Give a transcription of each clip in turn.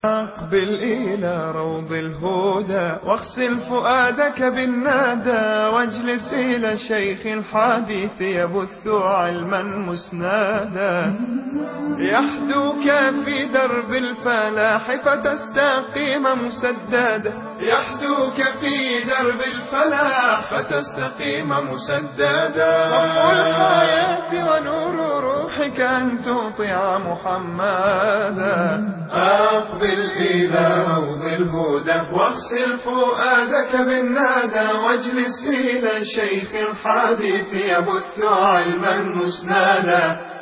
أقبل إلى روض الهدى واغسل فؤادك بالنادى واجلس إلى شيخ الحديث يبث علما مسنادا يحدوك في درب الفلاح فتستقيم مسددا يحدوك في درب الفلاح فتستقيم مسددا صفو الحياة ونور روحك أن تطيع محمدا أقبل إلى روض الهدى واغسل فؤادك بالنادى واجلس إلى شيخ الحديث يبث علما مسنادا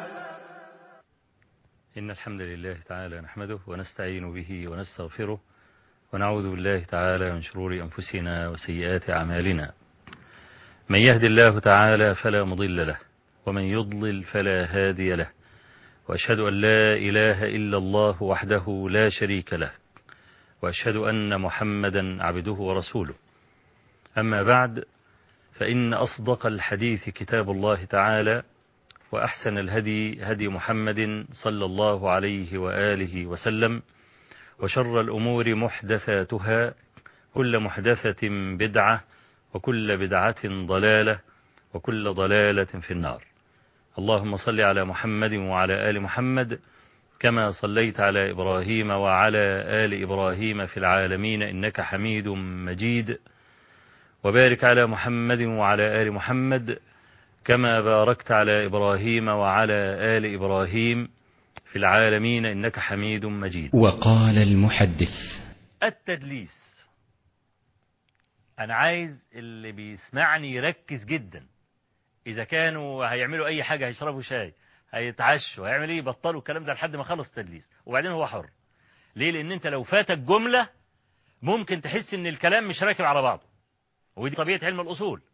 إن الحمد لله تعالى نحمده ونستعين به ونستغفره ونعوذ بالله تعالى من شرور أنفسنا وسيئات أعمالنا من يهد الله تعالى فلا مضل له ومن يضلل فلا هادي له وأشهد أن لا إله إلا الله وحده لا شريك له وأشهد أن محمدا عبده ورسوله أما بعد فإن أصدق الحديث كتاب الله تعالى وأحسن الهدي هدي محمد صلى الله عليه وآله وسلم وشر الأمور محدثاتها كل محدثة بدعة وكل بدعة ضلالة وكل ضلالة في النار اللهم صل على محمد وعلى آل محمد كما صليت على إبراهيم وعلى آل إبراهيم في العالمين إنك حميد مجيد وبارك على محمد وعلى آل محمد كما باركت على إبراهيم وعلى آل إبراهيم في العالمين إنك حميد مجيد وقال المحدث التدليس أنا عايز اللي بيسمعني يركز جدا إذا كانوا هيعملوا أي حاجة هيشربوا شاي هيتعشوا هيعمل إيه يبطلوا الكلام ده لحد ما خلص التدليس وبعدين هو حر ليه لأن أنت لو فاتك جملة ممكن تحس إن الكلام مش راكب على بعضه ودي طبيعة علم الأصول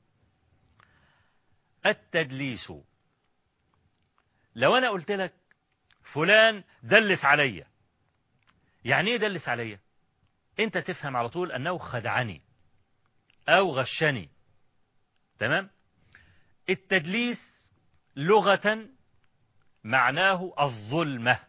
التدليس لو أنا قلت لك فلان دلس عليا يعني ايه دلس عليا انت تفهم على طول انه خدعني او غشني تمام التدليس لغة معناه الظلمة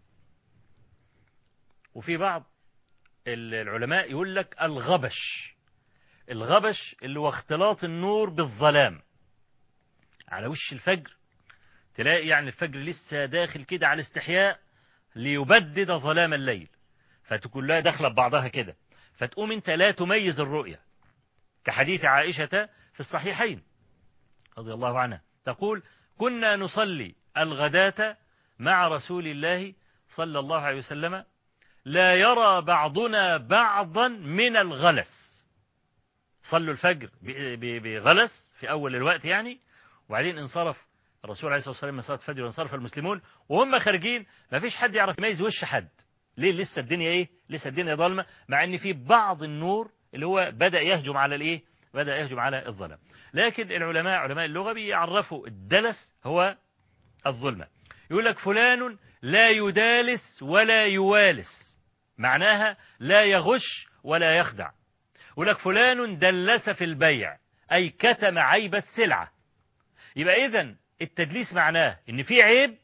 وفي بعض العلماء يقول لك الغبش الغبش اللي هو اختلاط النور بالظلام على وش الفجر تلاقي يعني الفجر لسه داخل كده على الاستحياء ليبدد ظلام الليل فتكون لا داخله ببعضها كده فتقوم انت لا تميز الرؤية كحديث عائشة في الصحيحين رضي الله عنها تقول كنا نصلي الغداة مع رسول الله صلى الله عليه وسلم لا يرى بعضنا بعضا من الغلس صلوا الفجر بغلس في أول الوقت يعني وبعدين انصرف الرسول عليه الصلاة والسلام من صلاة الفجر وانصرف المسلمون وهم خارجين ما فيش حد يعرف يميز وش حد ليه لسه الدنيا ايه لسه الدنيا ظلمة مع ان في بعض النور اللي هو بدأ يهجم على الايه بدأ يهجم على الظلام لكن العلماء علماء اللغة بيعرفوا الدلس هو الظلمة يقول لك فلان لا يدالس ولا يوالس معناها لا يغش ولا يخدع يقول لك فلان دلس في البيع أي كتم عيب السلعة يبقى إذن التدليس معناه ان في عيب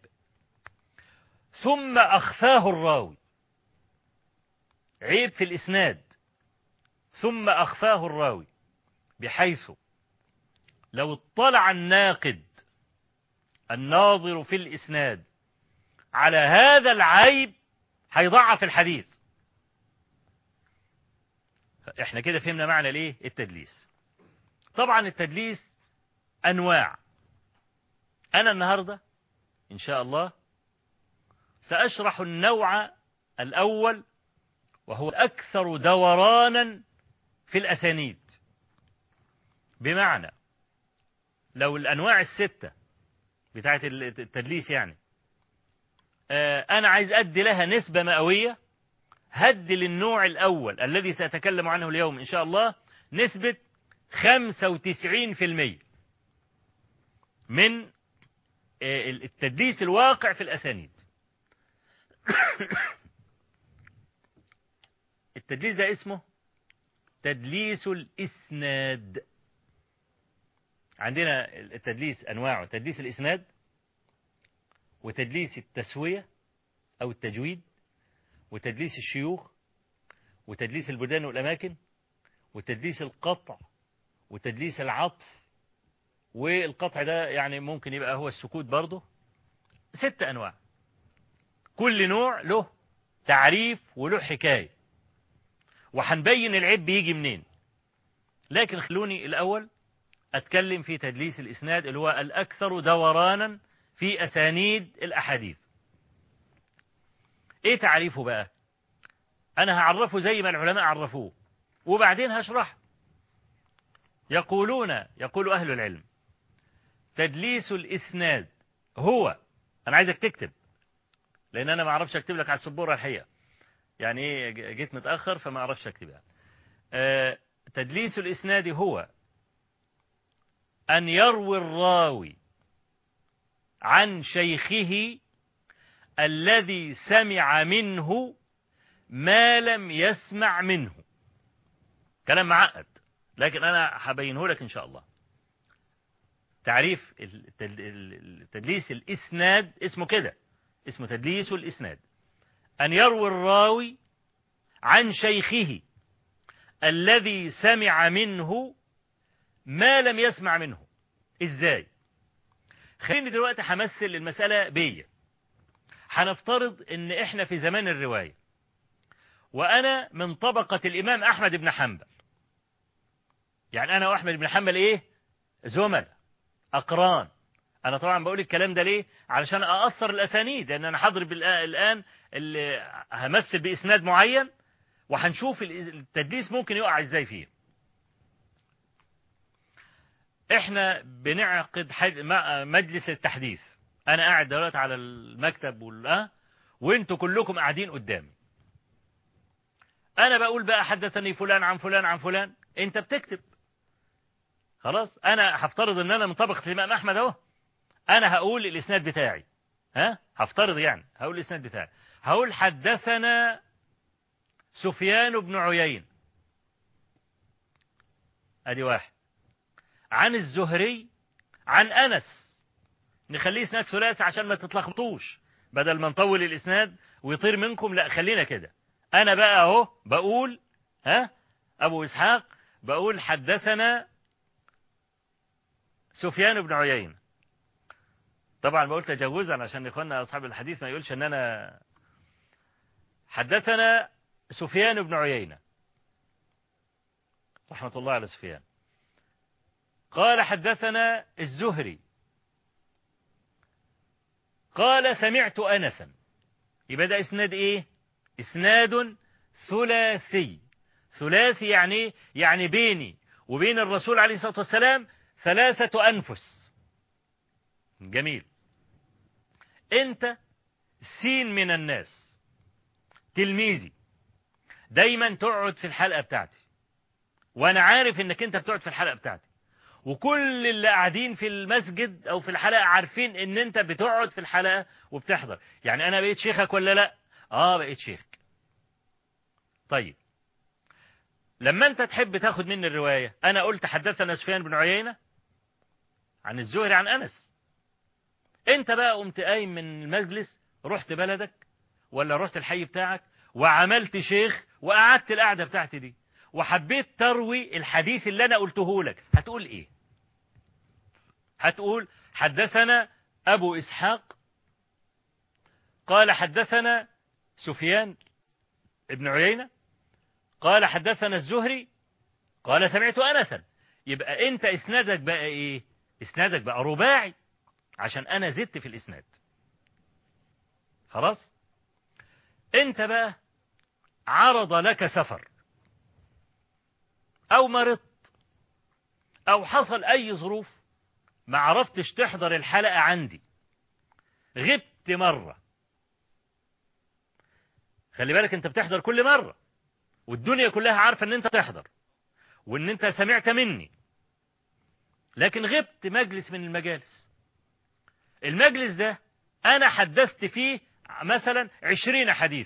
ثم اخفاه الراوي عيب في الاسناد ثم اخفاه الراوي بحيث لو اطلع الناقد الناظر في الاسناد على هذا العيب هيضعف الحديث احنا كده فهمنا معنى الايه التدليس طبعا التدليس انواع أنا النهاردة إن شاء الله سأشرح النوع الأول وهو الأكثر دورانا في الأسانيد بمعنى لو الأنواع الستة بتاعة التدليس يعني أنا عايز أدي لها نسبة مئوية هدي للنوع الأول الذي سأتكلم عنه اليوم إن شاء الله نسبة 95% من التدليس الواقع في الأسانيد التدليس ده اسمه تدليس الإسناد عندنا التدليس أنواعه تدليس الإسناد وتدليس التسوية أو التجويد وتدليس الشيوخ وتدليس البلدان والأماكن وتدليس القطع وتدليس العطف والقطع ده يعني ممكن يبقى هو السكوت برضه ست أنواع كل نوع له تعريف وله حكاية وهنبين العيب بيجي منين لكن خلوني الأول أتكلم في تدليس الإسناد اللي هو الأكثر دورانا في أسانيد الأحاديث إيه تعريفه بقى أنا هعرفه زي ما العلماء عرفوه وبعدين هشرح يقولون يقول أهل العلم تدليس الإسناد هو أنا عايزك تكتب لأن أنا ما أعرفش أكتب لك على السبورة الحقيقة يعني إيه جيت متأخر فما أعرفش أكتبها أه تدليس الإسناد هو أن يروي الراوي عن شيخه الذي سمع منه ما لم يسمع منه كلام معقد لكن أنا هبينه لك إن شاء الله تعريف تدليس الإسناد اسمه كده اسمه تدليس الإسناد أن يروي الراوي عن شيخه الذي سمع منه ما لم يسمع منه ازاي خليني دلوقتي همثل المسألة بيا هنفترض ان احنا في زمان الرواية وانا من طبقة الامام احمد بن حنبل يعني انا واحمد بن حنبل ايه زملاء اقران انا طبعا بقول الكلام ده ليه علشان اقصر الاسانيد لان انا هضرب الان اللي همثل باسناد معين وهنشوف التدليس ممكن يقع ازاي فيه احنا بنعقد مجلس التحديث انا قاعد دلوقتي على المكتب وال وانتوا كلكم قاعدين قدامي انا بقول بقى حدثني فلان عن فلان عن فلان انت بتكتب خلاص انا هفترض ان انا من طبقه الامام احمد اهو انا هقول الاسناد بتاعي ها هفترض يعني هقول الاسناد بتاعي هقول حدثنا سفيان بن عيين ادي واحد عن الزهري عن انس نخليه اسناد ثلاثي عشان ما تتلخبطوش بدل ما نطول الاسناد ويطير منكم لا خلينا كده انا بقى اهو بقول ها ابو اسحاق بقول حدثنا سفيان بن عيين طبعا بقول تجاوزا عشان اخواننا اصحاب الحديث ما يقولش ان انا حدثنا سفيان بن عيينة رحمة الله على سفيان قال حدثنا الزهري قال سمعت أنسا يبقى ده إسناد إيه إسناد ثلاثي ثلاثي يعني يعني بيني وبين الرسول عليه الصلاة والسلام ثلاثة أنفس جميل أنت سين من الناس تلميذي دايما تقعد في الحلقة بتاعتي وانا عارف انك انت بتقعد في الحلقة بتاعتي وكل اللي قاعدين في المسجد او في الحلقة عارفين ان انت بتقعد في الحلقة وبتحضر يعني انا بقيت شيخك ولا لا اه بقيت شيخك طيب لما انت تحب تاخد مني الرواية انا قلت حدثنا سفيان بن عيينة عن الزهري عن انس انت بقى قمت قايم من المجلس رحت بلدك ولا رحت الحي بتاعك وعملت شيخ وقعدت القعدة بتاعتي دي وحبيت تروي الحديث اللي أنا قلته لك هتقول إيه هتقول حدثنا أبو إسحاق قال حدثنا سفيان ابن عيينة قال حدثنا الزهري قال سمعت أنسا يبقى أنت إسنادك بقى إيه إسنادك بقى رباعي عشان أنا زدت في الإسناد خلاص أنت بقى عرض لك سفر أو مرضت أو حصل أي ظروف ما عرفتش تحضر الحلقة عندي غبت مرة خلي بالك انت بتحضر كل مرة والدنيا كلها عارفة ان انت تحضر وان انت سمعت مني لكن غبت مجلس من المجالس المجلس ده انا حدثت فيه مثلا عشرين حديث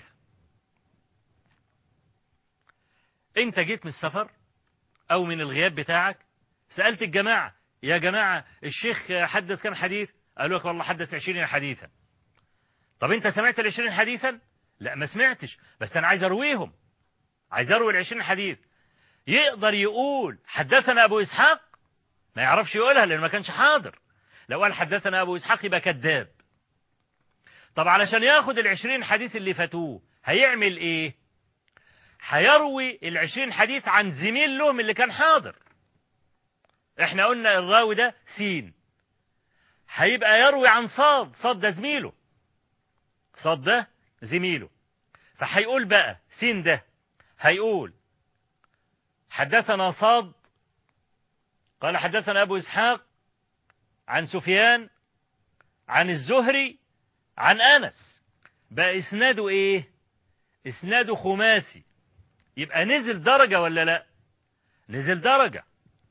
انت جيت من السفر او من الغياب بتاعك سألت الجماعة يا جماعة الشيخ حدث كم حديث قالوا لك والله حدث عشرين حديثا طب انت سمعت العشرين حديثا لا ما سمعتش بس أنا عايز أرويهم عايز أروي العشرين حديث يقدر يقول حدثنا أبو إسحاق ما يعرفش يقولها لأنه ما كانش حاضر لو قال حدثنا أبو إسحاق يبقى كذاب طب علشان ياخد العشرين حديث اللي فاتوه هيعمل إيه هيروي العشرين حديث عن زميل لهم اللي كان حاضر احنا قلنا الراوي ده سين هيبقى يروي عن صاد صاد ده زميله صاد ده زميله فهيقول بقى سين ده هيقول حدثنا صاد قال حدثنا أبو إسحاق عن سفيان عن الزهري عن أنس بقى إسناده إيه إسناده خماسي يبقى نزل درجة ولا لا نزل درجة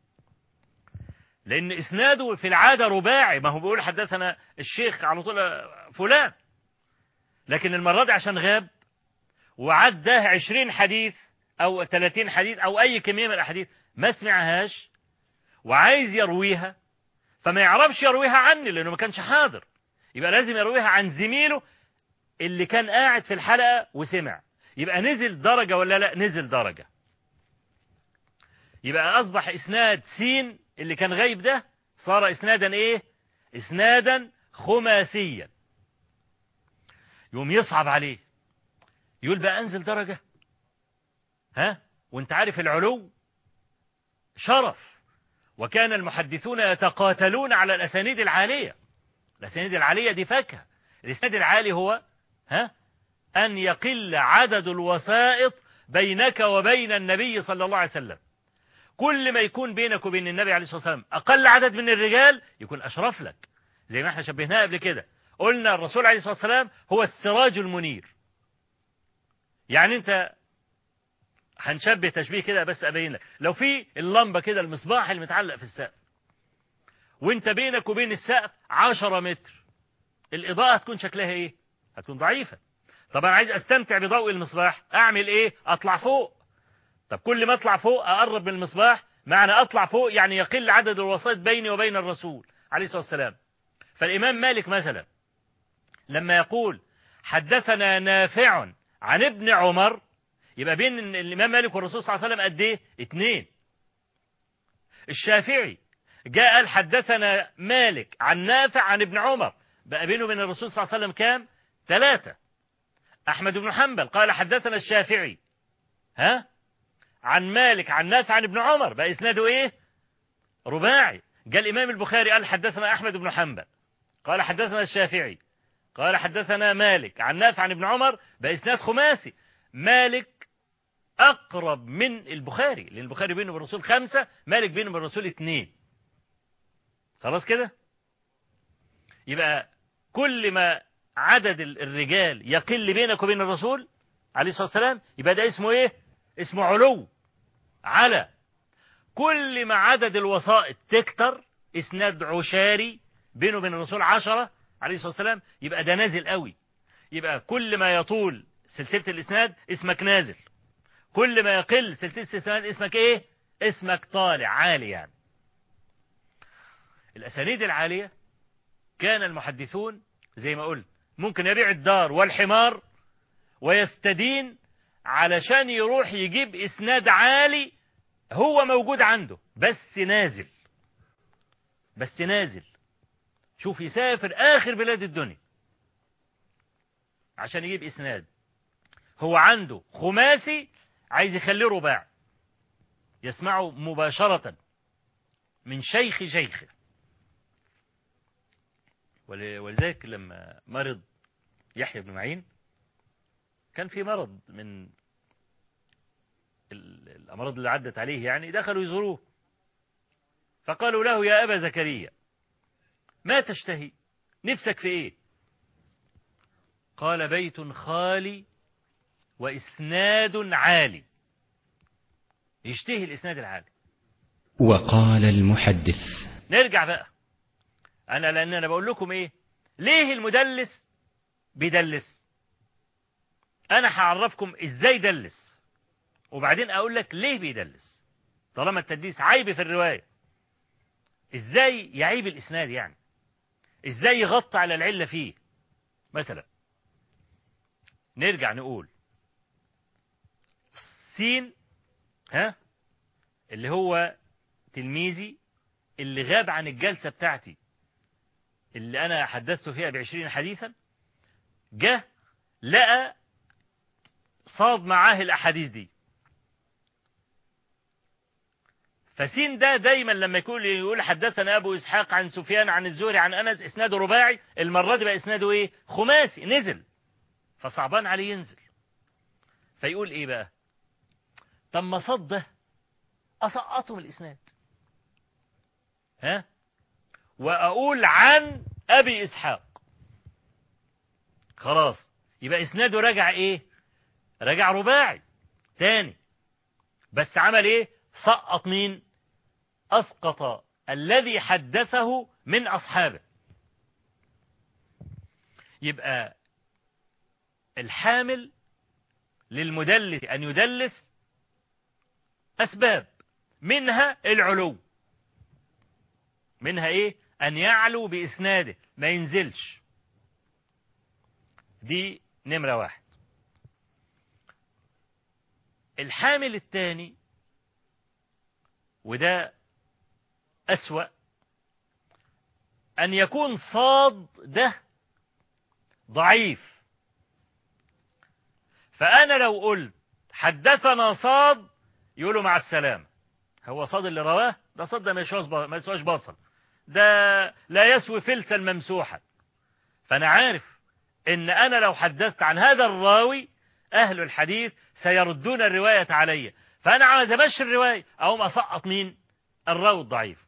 لأن إسناده في العادة رباعي ما هو بيقول حدثنا الشيخ على طول فلان لكن المرة دي عشان غاب وعداه عشرين حديث أو ثلاثين حديث أو أي كمية من الأحاديث ما سمعهاش وعايز يرويها فما يعرفش يرويها عني لأنه ما كانش حاضر يبقى لازم يرويها عن زميله اللي كان قاعد في الحلقة وسمع يبقى نزل درجة ولا لا نزل درجة يبقى أصبح إسناد سين اللي كان غايب ده صار إسنادا إيه إسنادا خماسيا يوم يصعب عليه يقول بقى أنزل درجة ها وانت عارف العلو شرف وكان المحدثون يتقاتلون على الأسانيد العالية الأسانيد العالية دي فاكهة الإسناد العالي هو ها أن يقل عدد الوسائط بينك وبين النبي صلى الله عليه وسلم كل ما يكون بينك وبين النبي عليه الصلاة والسلام أقل عدد من الرجال يكون أشرف لك زي ما احنا شبهناها قبل كده قلنا الرسول عليه الصلاة والسلام هو السراج المنير يعني انت هنشبه تشبيه كده بس ابين لك لو في اللمبه كده المصباح اللي متعلق في السقف وانت بينك وبين السقف 10 متر الاضاءه هتكون شكلها ايه هتكون ضعيفه طب انا عايز استمتع بضوء المصباح اعمل ايه اطلع فوق طب كل ما اطلع فوق اقرب من المصباح معنى اطلع فوق يعني يقل عدد الوسائط بيني وبين الرسول عليه الصلاه والسلام فالامام مالك مثلا لما يقول حدثنا نافع عن ابن عمر يبقى بين الإمام مالك والرسول صلى الله عليه وسلم قد إيه؟ اتنين. الشافعي جاء قال حدثنا مالك عن نافع عن ابن عمر بقى بينه وبين الرسول صلى الله عليه وسلم كام؟ ثلاثة. أحمد بن حنبل قال حدثنا الشافعي ها؟ عن مالك عن نافع عن ابن عمر بقى إسناده إيه؟ رباعي. جاء الإمام البخاري قال حدثنا أحمد بن حنبل قال حدثنا الشافعي قال حدثنا مالك عن نافع عن ابن عمر بإسناد خماسي مالك أقرب من البخاري لأن البخاري بينه وبين الرسول خمسة مالك بينه وبين الرسول اثنين خلاص كده يبقى كل ما عدد الرجال يقل بينك وبين الرسول عليه الصلاة والسلام يبقى ده اسمه ايه اسمه علو على كل ما عدد الوسائط تكتر اسناد عشاري بينه وبين الرسول عشرة عليه الصلاة والسلام يبقى ده نازل قوي يبقى كل ما يطول سلسلة الإسناد اسمك نازل كل ما يقل سلسلة الإسناد اسمك إيه اسمك طالع عالي يعني الأسانيد العالية كان المحدثون زي ما قلت ممكن يبيع الدار والحمار ويستدين علشان يروح يجيب إسناد عالي هو موجود عنده بس نازل بس نازل شوف يسافر آخر بلاد الدنيا عشان يجيب إسناد هو عنده خماسي عايز يخليه رباعي يسمعه مباشرة من شيخ شيخه ولذلك لما مرض يحيى بن معين كان في مرض من الأمراض اللي عدت عليه يعني دخلوا يزوروه فقالوا له يا أبا زكريا ما تشتهي نفسك في إيه قال بيت خالي وإسناد عالي يشتهي الإسناد العالي وقال المحدث نرجع بقى أنا لأن أنا بقول لكم إيه ليه المدلس بيدلس أنا هعرفكم إزاي دلس وبعدين أقول لك ليه بيدلس طالما التدليس عيب في الرواية إزاي يعيب الإسناد يعني إزاي يغطي على العلة فيه مثلا نرجع نقول سين ها اللي هو تلميذي اللي غاب عن الجلسة بتاعتي اللي أنا حدثت فيها بعشرين حديثا جه لقى صاد معاه الأحاديث دي فسين ده دايما لما يقول يقول حدثنا أبو إسحاق عن سفيان عن الزهري عن أنس إسناده رباعي المرة دي بقى إسناده إيه خماسي نزل فصعبان عليه ينزل فيقول إيه بقى طب ما صد ده أسقطه من الإسناد ها وأقول عن أبي إسحاق خلاص يبقى إسناده رجع إيه رجع رباعي تاني بس عمل إيه سقط مين أسقط الذي حدثه من أصحابه يبقى الحامل للمدلس أن يدلس أسباب منها العلو منها إيه أن يعلو بإسناده ما ينزلش دي نمرة واحد الحامل الثاني وده أسوأ أن يكون صاد ده ضعيف فأنا لو قلت حدثنا صاد يقولوا مع السلامة هو صاد اللي رواه ده صاد ده ما يسواش بصل ده لا يسوي فلسا ممسوحا فأنا عارف إن أنا لو حدثت عن هذا الراوي أهل الحديث سيردون الرواية علي فأنا عايز أمشي الرواية أقوم أسقط مين الراوي الضعيف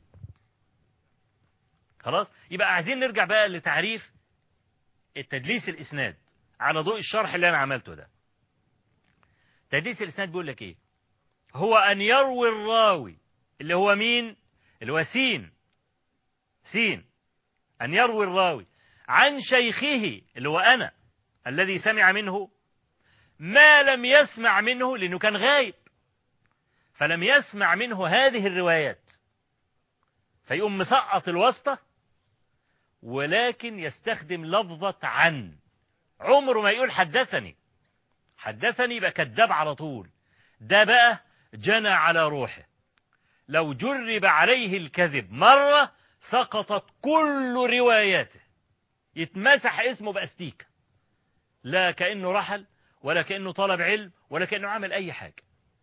خلاص يبقى عايزين نرجع بقى لتعريف التدليس الإسناد على ضوء الشرح اللي أنا عملته ده تدليس الإسناد بيقول لك إيه هو أن يروي الراوي اللي هو مين اللي هو سين سين أن يروي الراوي عن شيخه اللي هو أنا الذي سمع منه ما لم يسمع منه لأنه كان غايب فلم يسمع منه هذه الروايات فيقوم مسقط الواسطة ولكن يستخدم لفظة عن عمره ما يقول حدثني حدثني يبقى كذاب على طول ده بقى جنى على روحه لو جرب عليه الكذب مرة سقطت كل رواياته يتمسح اسمه بأستيكة لا كأنه رحل ولا كأنه طلب علم ولا كأنه عمل أي حاجة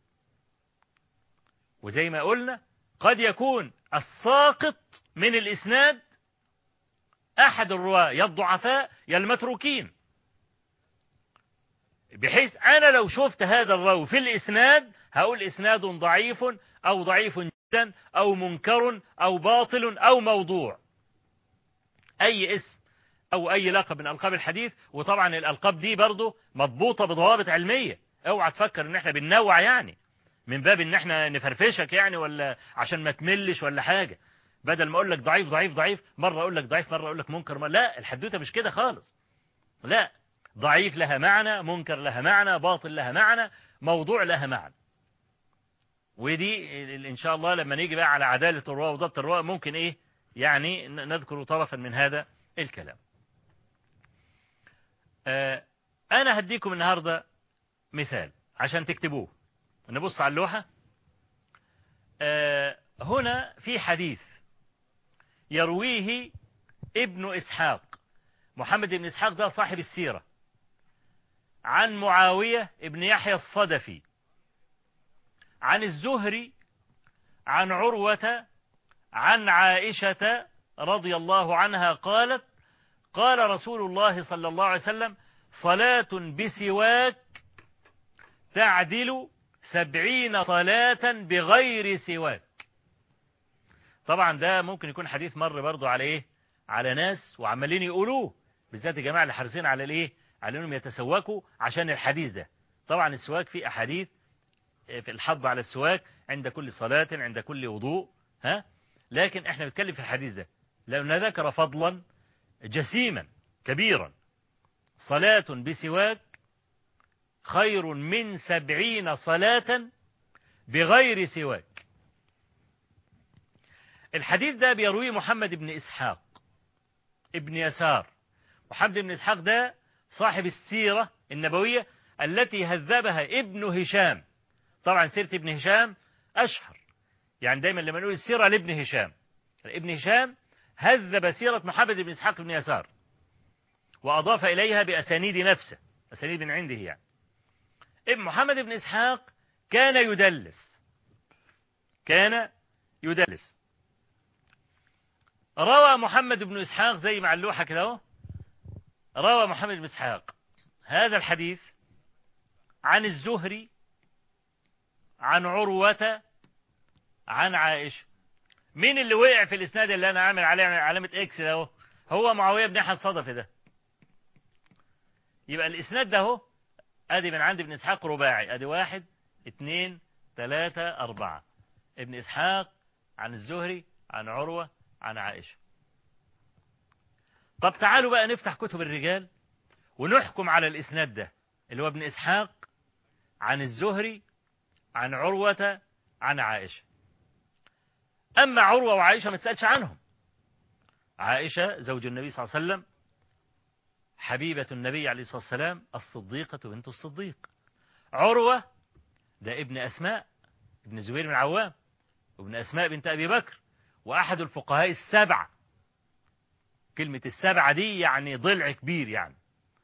وزي ما قلنا قد يكون الساقط من الإسناد أحد الرواة يا الضعفاء يا المتروكين بحيث أنا لو شفت هذا الراوي في الإسناد هقول إسناد ضعيف أو ضعيف جدا أو منكر أو باطل أو موضوع أي اسم أو أي لقب من ألقاب الحديث وطبعا الألقاب دي برضه مضبوطة بضوابط علمية اوعى تفكر ان احنا بننوع يعني من باب ان احنا نفرفشك يعني ولا عشان ما تملش ولا حاجة بدل ما اقول لك ضعيف ضعيف ضعيف مرة اقول لك ضعيف مرة اقول لك منكر مرة لا الحدوتة مش كده خالص لا ضعيف لها معنى منكر لها معنى باطل لها معنى موضوع لها معنى ودي ان شاء الله لما نيجي بقى على عدالة الرواة وضبط الرواة ممكن ايه يعني نذكر طرفا من هذا الكلام آه انا هديكم النهاردة مثال عشان تكتبوه نبص على اللوحة آه هنا في حديث يرويه ابن إسحاق محمد بن إسحاق ده صاحب السيرة عن معاوية ابن يحيى الصدفي عن الزهري عن عروة عن عائشة رضي الله عنها قالت قال رسول الله صلى الله عليه وسلم صلاة بسواك تعدل سبعين صلاة بغير سواك طبعا ده ممكن يكون حديث مر برضو على ايه على ناس وعمالين يقولوه بالذات الجماعة اللي حريصين على الايه على انهم يتسوكوا عشان الحديث ده طبعا السواك فيه احاديث في الحض على السواك عند كل صلاة عند كل وضوء ها لكن احنا بنتكلم في الحديث ده لأن ذكر فضلا جسيما كبيرا صلاة بسواك خير من سبعين صلاة بغير سواك الحديث ده بيرويه محمد بن إسحاق ابن يسار محمد بن إسحاق ده صاحب السيرة النبوية التي هذبها ابن هشام طبعا سيرة ابن هشام أشهر يعني دايما لما نقول السيرة لابن هشام ابن هشام هذب سيرة محمد بن إسحاق بن يسار وأضاف إليها بأسانيد نفسه أسانيد من عنده يعني ابن محمد بن إسحاق كان يدلس كان يدلس روى محمد بن إسحاق زي مع اللوحة كده اهو روى محمد بن إسحاق هذا الحديث عن الزهري عن عروة عن عائشة مين اللي وقع في الإسناد اللي أنا عامل عليه علامة إكس ده اهو هو معاوية بن أحد صدف ده يبقى الإسناد ده اهو أدي من عند ابن إسحاق رباعي أدي واحد اثنين ثلاثة أربعة ابن إسحاق عن الزهري عن عروة عن عائشة طب تعالوا بقى نفتح كتب الرجال ونحكم على الإسناد ده اللي هو ابن إسحاق عن الزهري عن عروة عن عائشة أما عروة وعائشة ما تسألش عنهم عائشة زوج النبي صلى الله عليه وسلم حبيبة النبي عليه الصلاة والسلام الصديقة بنت الصديق عروة ده ابن أسماء ابن زبير بن عوام وابن أسماء بنت أبي بكر وأحد الفقهاء السبعة كلمة السبعة دي يعني ضلع كبير يعني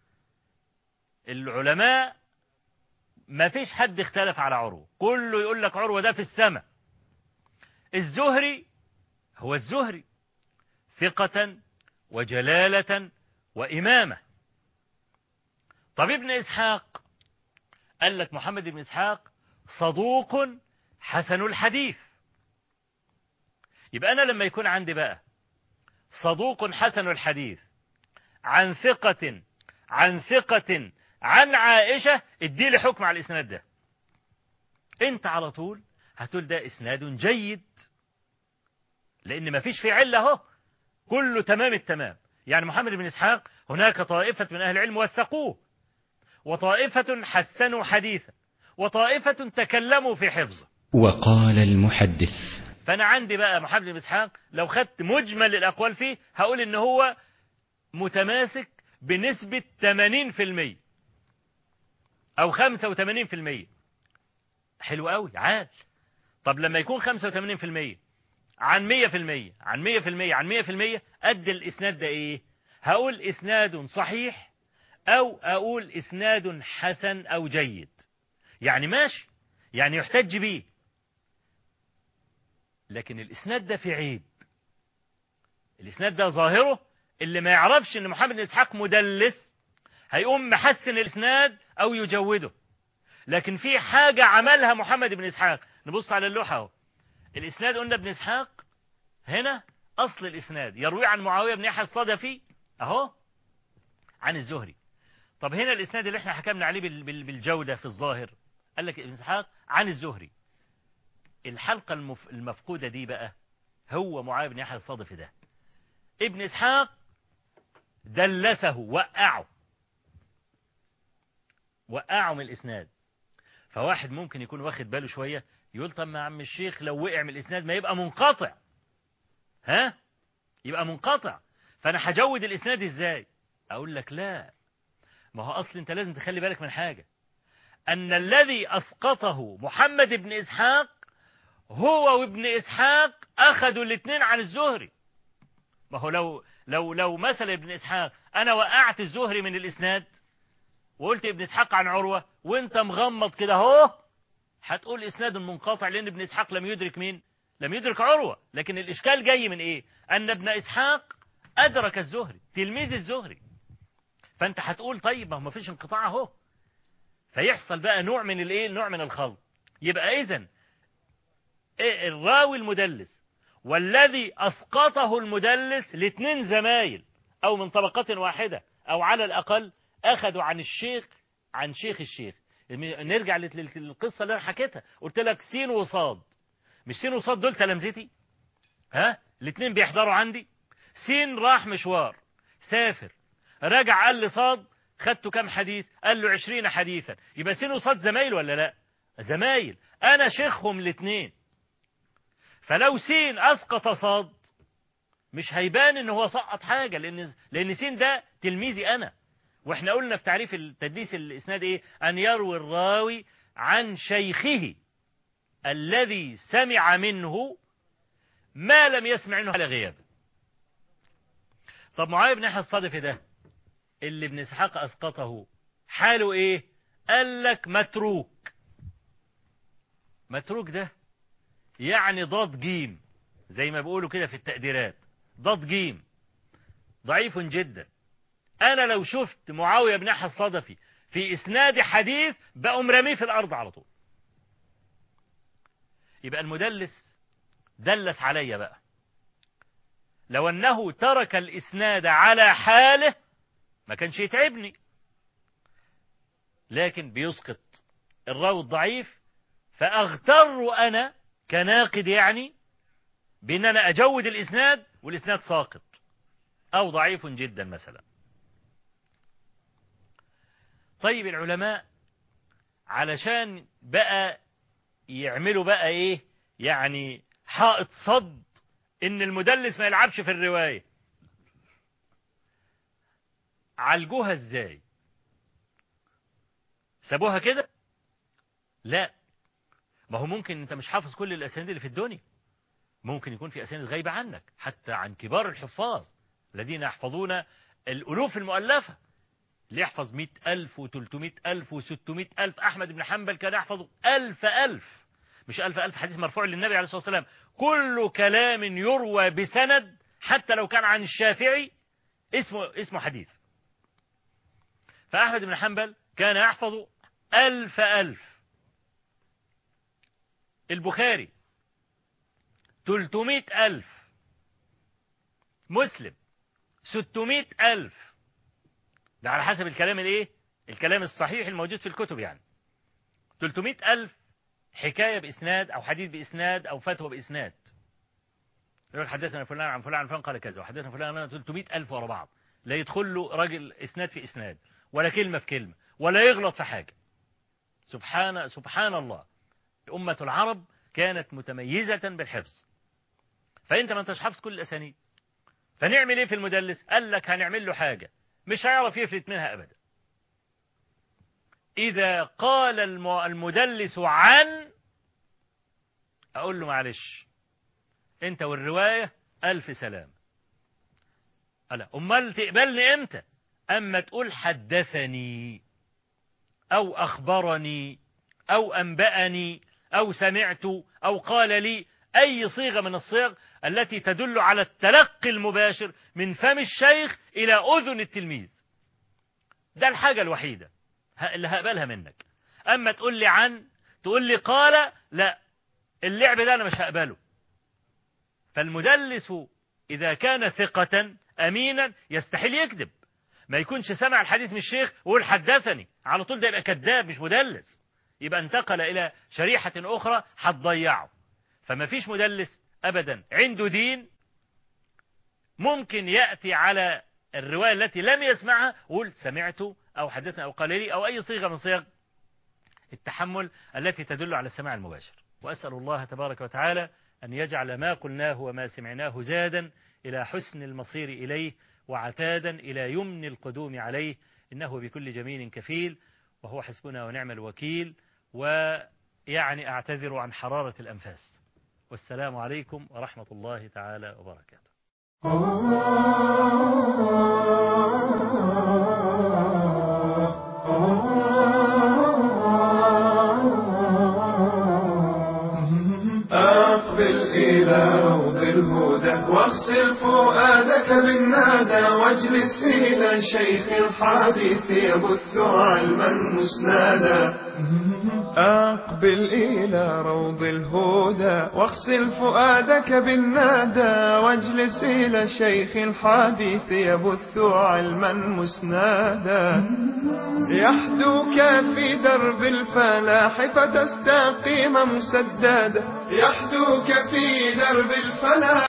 العلماء ما فيش حد اختلف على عروة كله يقول لك عروة ده في السماء الزهري هو الزهري ثقة وجلالة وإمامة طب ابن إسحاق قال لك محمد بن إسحاق صدوق حسن الحديث يبقى أنا لما يكون عندي بقى صدوق حسن الحديث عن ثقة عن ثقة عن عائشة ادي لي حكم على الإسناد ده انت على طول هتقول ده إسناد جيد لأن ما فيش فيه علة اهو كله تمام التمام يعني محمد بن إسحاق هناك طائفة من أهل العلم وثقوه وطائفة حسنوا حديثا وطائفة تكلموا في حفظه وقال المحدث فأنا عندي بقى محمد بن إسحاق لو خدت مجمل الأقوال فيه هقول إن هو متماسك بنسبة 80% أو 85% حلو قوي عال طب لما يكون 85% عن 100% عن 100% عن 100% قد الإسناد ده إيه هقول إسناد صحيح أو أقول إسناد حسن أو جيد يعني ماشي يعني يحتج به لكن الإسناد ده في عيب الإسناد ده ظاهره اللي ما يعرفش إن محمد بن إسحاق مدلس هيقوم محسن الإسناد أو يجوده لكن في حاجة عملها محمد بن إسحاق نبص على اللوحة اهو الإسناد قلنا ابن إسحاق هنا أصل الإسناد يروي عن معاوية بن يحيى الصدفي أهو عن الزهري طب هنا الإسناد اللي احنا حكمنا عليه بالجودة في الظاهر قال لك ابن إسحاق عن الزهري الحلقة المف... المفقودة دي بقى هو معاوية بن يحيى الصدفي ده ابن إسحاق دلسه وقعه وقعه من الإسناد فواحد ممكن يكون واخد باله شوية يقول طب ما عم الشيخ لو وقع من الإسناد ما يبقى منقطع ها يبقى منقطع فأنا هجود الإسناد إزاي أقول لك لا ما هو أصل أنت لازم تخلي بالك من حاجة أن الذي أسقطه محمد بن إسحاق هو وابن إسحاق أخذوا الاثنين عن الزهري ما هو لو لو لو مثلا ابن إسحاق أنا وقعت الزهري من الإسناد وقلت ابن إسحاق عن عروة وانت مغمض كده اهو هتقول إسناد منقطع لأن ابن إسحاق لم يدرك مين لم يدرك عروة لكن الإشكال جاي من إيه أن ابن إسحاق أدرك الزهري تلميذ الزهري فأنت هتقول طيب ما هو مفيش انقطاع اهو فيحصل بقى نوع من الإيه نوع من الخلط يبقى إذن إيه الراوي المدلس والذي أسقطه المدلس لاثنين زمايل أو من طبقة واحدة أو على الأقل أخذوا عن الشيخ عن شيخ الشيخ نرجع للقصة اللي أنا حكيتها قلت لك سين وصاد مش سين وصاد دول تلامذتي ها الاثنين بيحضروا عندي سين راح مشوار سافر رجع قال لي صاد خدته كام حديث قال له عشرين حديثا يبقى سين وصاد زمايل ولا لا زمايل أنا شيخهم الاثنين فلو سين أسقط صاد مش هيبان ان هو سقط حاجة لأن, لأن سين ده تلميذي أنا واحنا قلنا في تعريف التدليس الإسناد إيه أن يروي الراوي عن شيخه الذي سمع منه ما لم يسمع منه على غياب طب معاوية بن يحيى الصادفي ده اللي ابن اسحاق اسقطه حاله ايه قال لك متروك متروك ده يعني ضاد جيم زي ما بيقولوا كده في التقديرات ضاد جيم ضعيف جدا انا لو شفت معاوية بن يحيى الصدفي في اسناد حديث بقوم رميه في الارض على طول يبقى المدلس دلس عليا بقى لو أنه ترك الإسناد على حاله ما كانش يتعبني لكن بيسقط الراوي الضعيف فأغتر أنا كناقد يعني بأن أنا أجود الإسناد والإسناد ساقط أو ضعيف جدا مثلا طيب العلماء علشان بقى يعملوا بقى إيه يعني حائط صد ان المدلس ما يلعبش في الرواية عالجوها ازاي سابوها كده لا ما هو ممكن انت مش حافظ كل الاسانيد اللي في الدنيا ممكن يكون في اسانيد غايبة عنك حتى عن كبار الحفاظ الذين يحفظون الالوف المؤلفة اللي يحفظ مئة ألف وتلتمائة ألف وستمائة ألف أحمد بن حنبل كان يحفظ ألف ألف مش ألف ألف حديث مرفوع للنبي عليه الصلاة والسلام كل كلام يروى بسند حتى لو كان عن الشافعي اسمه اسمه حديث فأحمد بن حنبل كان يحفظ ألف ألف البخاري تلتمائة ألف مسلم ستمائة ألف ده على حسب الكلام الايه الكلام الصحيح الموجود في الكتب يعني تلتمائة ألف حكاية بإسناد أو حديث بإسناد أو فتوى بإسناد يقول حدثنا فلان عن فلان عن فلان قال كذا وحدثنا فلان عن 300 ألف ورا بعض لا يدخل له راجل إسناد في إسناد ولا كلمة في كلمة ولا يغلط في حاجة سبحان سبحان الله أمة العرب كانت متميزة بالحفظ فأنت ما انتش حافظ كل الأسانيد فنعمل إيه في المدلس قال لك هنعمل له حاجة مش هيعرف يفلت منها أبدا إذا قال المدلس عن أقول له معلش أنت والرواية ألف سلام ألا أمال تقبلني إمتى أما تقول حدثني أو أخبرني أو أنبأني أو سمعت أو قال لي أي صيغة من الصيغ التي تدل على التلقي المباشر من فم الشيخ إلى أذن التلميذ ده الحاجة الوحيدة اللي هقبلها منك أما تقول لي عن تقول لي قال لا اللعب ده أنا مش هقبله فالمدلس إذا كان ثقة أمينا يستحيل يكذب ما يكونش سمع الحديث من الشيخ ويقول حدثني على طول ده يبقى كذاب مش مدلس يبقى انتقل إلى شريحة أخرى هتضيعه فما فيش مدلس أبدا عنده دين ممكن يأتي على الرواية التي لم يسمعها ويقول سمعت أو حدثنا أو قال لي أو أي صيغة من صيغ التحمل التي تدل على السماع المباشر وأسأل الله تبارك وتعالى أن يجعل ما قلناه وما سمعناه زادا إلى حسن المصير إليه وعتادا إلى يمن القدوم عليه إنه بكل جميل كفيل وهو حسبنا ونعم الوكيل ويعني أعتذر عن حرارة الأنفاس والسلام عليكم ورحمة الله تعالى وبركاته أقبل إلى روض الهدى واغسل فؤادك بالنادى واجلس إلى شيخ الحديث يبث علما مسنادا أقبل إلى روض الهدى واغسل فؤادك بالنادى واجلس إلى شيخ الحديث يبث علما مسنادا يحدوك في درب الفلاح فتستقيم مسددا يحدوك في درب الفلاح